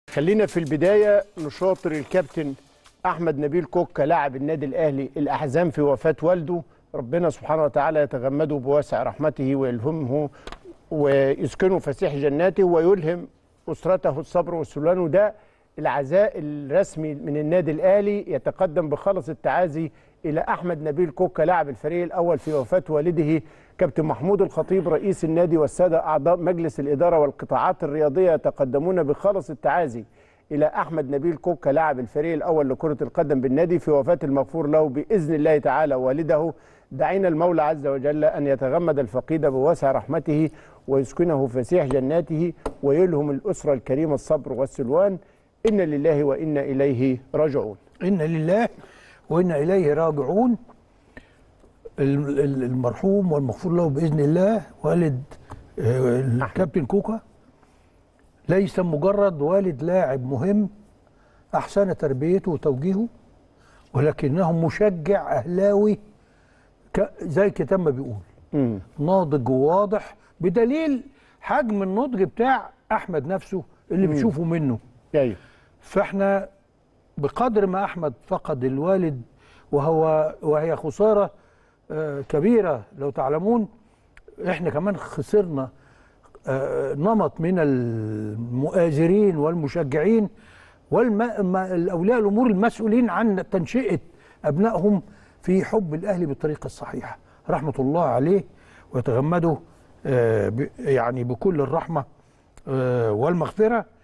خلينا في البداية نشاطر الكابتن أحمد نبيل كوكا لاعب النادي الأهلي الأحزان في وفاة والده ربنا سبحانه وتعالى يتغمده بواسع رحمته ويلهمه ويسكنه فسيح جناته ويلهم أسرته الصبر والسلوان وده العزاء الرسمي من النادي الأهلي يتقدم بخلص التعازي إلى أحمد نبيل كوكا لاعب الفريق الأول في وفاة والده كابتن محمود الخطيب رئيس النادي والسادة أعضاء مجلس الإدارة والقطاعات الرياضية يتقدمون بخلص التعازي إلى أحمد نبيل كوكا لاعب الفريق الأول لكرة القدم بالنادي في وفاة المغفور له بإذن الله تعالى والده دعينا المولى عز وجل أن يتغمد الفقيد بواسع رحمته ويسكنه فسيح جناته ويلهم الأسرة الكريمة الصبر والسلوان إن لله وإنا إليه راجعون إن لله وإنا إليه راجعون ال- ال- المرحوم والمغفور له بإذن الله والد آه، الكابتن كوكا ليس مجرد والد لاعب مهم أحسن تربيته وتوجيهه ولكنه مشجع أهلاوي ك- زي كتاب ما بيقول مم. ناضج وواضح بدليل حجم النضج بتاع أحمد نفسه اللي بتشوفه منه أيوه فاحنا بقدر ما احمد فقد الوالد وهو وهي خساره آه، كبيره لو تعلمون احنا كمان خسرنا آه، نمط من المؤازرين والمشجعين والاولياء الامور المسؤولين عن تنشئه ابنائهم في حب الاهلي بالطريقه الصحيحه رحمه الله عليه ويتغمده آه، ب- يعني بكل الرحمه آه، والمغفره